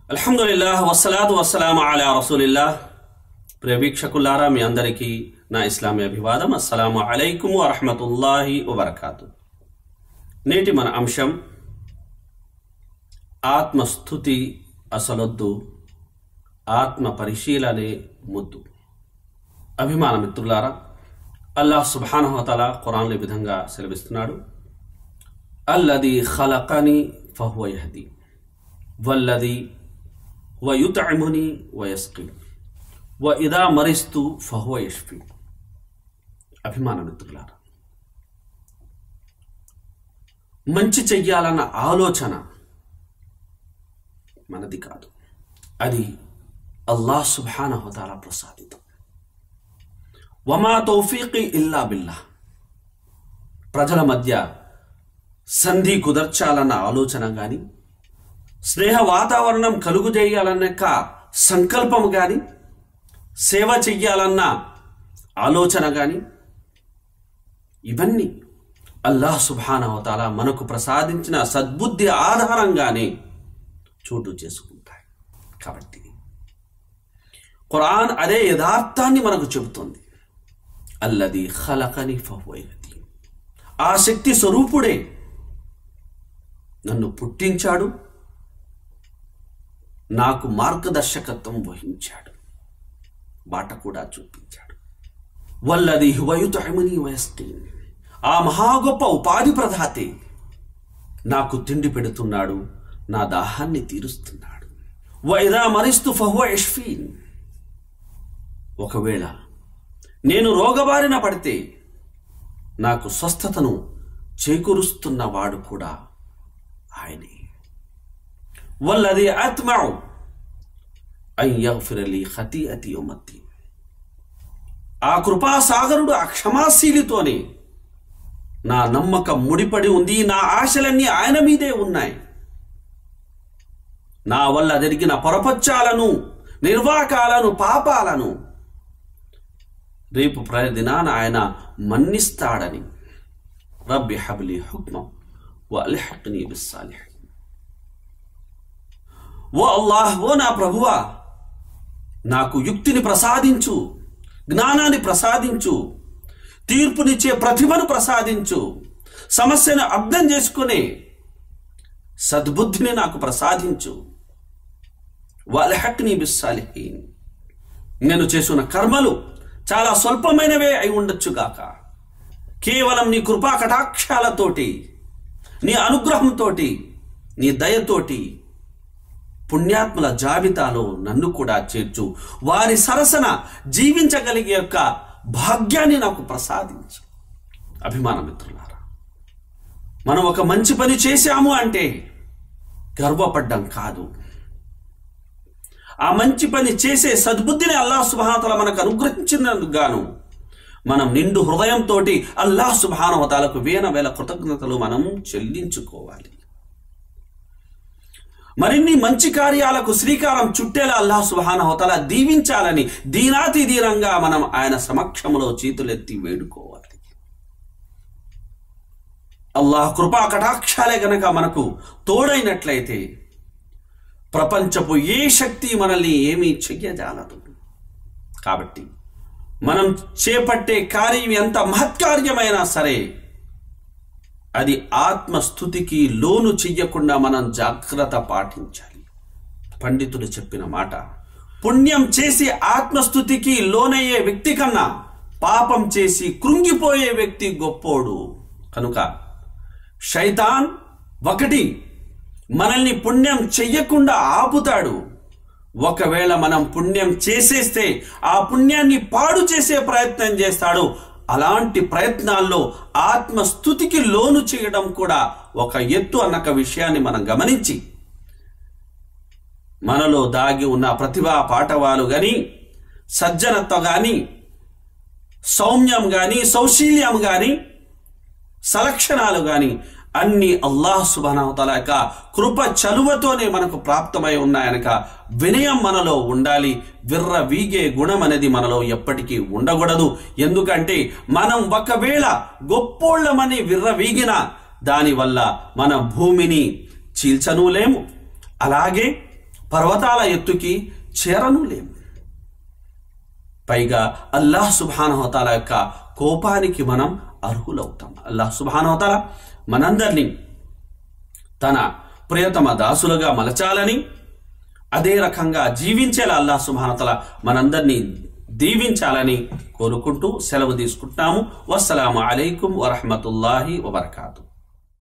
అల్హమ్దుల్లాహ్ వస్సలాతు వస్సలాము అలా రసూలిల్లాహ్ ప్రియ వీక్షకులారా మీ అందరికీ నా ఇస్లామీ అభివాదం అస్సలాము అలైకుం వరహమతుల్లాహి వబర్కాతు నేటి మన అంశం ఆత్మస్థుతి అసలొద్దు ఆత్మ పరిశీలనే ముద్దు అభిమాన మిత్రులారా అల్లాహ్ సుబానహతల ఖురాన్లో ఈ విధంగా సెలవిస్తున్నాడు అల్లది ఖలకని ఫహువ యహది వల్లది వయుతముని వయస్కి వ ఇదా మరిస్తూ ఫహువ యష్ఫి అభిమాన మిత్రులారా మంచి చెయ్యాలన్న ఆలోచన మనది కాదు అది అల్లాహ్ సుబానహతాల ప్రసాదితం వమా తౌఫీకి ఇల్లా బిల్లా ప్రజల మధ్య సంధి కుదర్చాలన్న ఆలోచన గాని స్నేహ వాతావరణం కలుగు చేయాలన్న సంకల్పం గాని సేవ చెయ్యాలన్న ఆలోచన గాని ఇవన్నీ అల్లాహ్ సుబానవతాల మనకు ప్రసాదించిన సద్బుద్ధి ఆధారంగానే చోటు చేసుకుంటాయి కాబట్టి ఖురాన్ అదే యథార్థాన్ని మనకు చెబుతుంది అల్లది ఖలకని ఫహ్వయతి ఆ శక్తి స్వరూపుడే నన్ను పుట్టించాడు నాకు మార్గదర్శకత్వం వహించాడు బాట కూడా చూపించాడు వల్లది వయుతమని వయస్కి ఆ మహా గొప్ప ఉపాధి ప్రదాతే నాకు తిండి పెడుతున్నాడు నా దాహాన్ని తీరుస్తున్నాడు వైదా మరిస్తూ ఫహువ యష్ఫీన్ ఒకవేళ నేను రోగబారిన పడితే నాకు స్వస్థతను చేకూరుస్తున్నవాడు కూడా ఆయనే వల్లది ఆత్మవు అయ్యఫిరలి హతి అతి ఉమతి ఆ కృపాసాగరుడు ఆ క్షమాశీలితోనే నా నమ్మకం ముడిపడి ఉంది నా ఆశలన్నీ ఆయన మీదే ఉన్నాయి నా వల్ల జరిగిన పొరపచ్చాలను నిర్వాకాలను పాపాలను రేపు ప్రదినాన ఆయన మన్నిస్తాడని రబ్బి హబ్లి హుక్మం వ అల్హక్ని బిస్సాలిహ్ ఓ అల్లాహ్ ఓ నా ప్రభువా నాకు యుక్తిని ప్రసాదించు జ్ఞానాన్ని ప్రసాదించు తీర్పునిచ్చే ప్రతిభను ప్రసాదించు సమస్యను అర్థం చేసుకునే సద్బుద్ధిని నాకు ప్రసాదించు వాళ్ళహక్ని బిస్సాలిహీన్ నేను చేసిన కర్మలు చాలా స్వల్పమైనవే అయి ఉండొచ్చుగాక కేవలం నీ కృపా కటాక్షాలతోటి నీ అనుగ్రహంతోటి నీ దయతోటి పుణ్యాత్ముల జాబితాలో నన్ను కూడా చేర్చు వారి సరసన జీవించగలిగే యొక్క భాగ్యాన్ని నాకు ప్రసాదించు అభిమాన మిత్రులారా మనం ఒక మంచి పని చేశాము అంటే గర్వపడ్డం కాదు ఆ మంచి పని చేసే సద్బుద్ధిని అల్లాహ్ సుబానతల మనకు అనుగ్రహించినందుకు గాను మనం నిండు హృదయంతో అల్లాహ్ సుబానవతాలకు వేల వేల కృతజ్ఞతలు మనం చెల్లించుకోవాలి మరిన్ని మంచి కార్యాలకు శ్రీకారం చుట్టేలా అల్లాహ్ సుబానవతల దీవించాలని దీనాతి దీనంగా మనం ఆయన సమక్షంలో చేతులెత్తి వేడుకోవాలి అల్లాహ్ కృపా కటాక్షాలే గనక మనకు తోడైనట్లయితే ప్రపంచపు ఏ శక్తి మనల్ని ఏమీ చెయ్యజాలదు కాబట్టి మనం చేపట్టే కార్యం ఎంత మహత్కార్యమైనా సరే అది ఆత్మస్థుతికి లోను చెయ్యకుండా మనం జాగ్రత్త పాటించాలి పండితుడు చెప్పిన మాట పుణ్యం చేసి ఆత్మస్థుతికి లోనయ్యే వ్యక్తి కన్నా పాపం చేసి కృంగిపోయే వ్యక్తి గొప్పోడు కనుక శైతాన్ ఒకటి మనల్ని పుణ్యం చెయ్యకుండా ఆపుతాడు ఒకవేళ మనం పుణ్యం చేసేస్తే ఆ పుణ్యాన్ని పాడు చేసే ప్రయత్నం చేస్తాడు అలాంటి ప్రయత్నాల్లో ఆత్మస్థుతికి లోను చేయడం కూడా ఒక ఎత్తు అన్నక విషయాన్ని మనం గమనించి మనలో దాగి ఉన్న ప్రతిభా పాఠవాలు గాని సజ్జనత్వ గాని సౌమ్యం గాని సౌశీల్యం గాని సలక్షణాలు గాని అన్ని అల్లాహ్ సుబానవతల యొక్క కృప చలువతోనే మనకు ప్రాప్తమై ఉన్నాయనక వినయం మనలో ఉండాలి విర్ర వీగే గుణం అనేది మనలో ఎప్పటికీ ఉండకూడదు ఎందుకంటే మనం ఒకవేళ గొప్పోళ్ళమని విర్ర వీగిన దానివల్ల మన భూమిని చీల్చనూ లేము అలాగే పర్వతాల ఎత్తుకి చేరను లేము పైగా అల్లాహ్ సుబానహోతాల యొక్క కోపానికి మనం అర్హులవుతాం అల్లాహ్ సుబానహోతాల మనందరినీ తన ప్రియతమ దాసులుగా మలచాలని అదే రకంగా జీవించేలా అల్లాహ్ సుబానతల మనందరినీ దీవించాలని కోరుకుంటూ సెలవు తీసుకుంటున్నాము వస్సలాము అలైకుం వరహమతుల్లాహి వబర్కాతు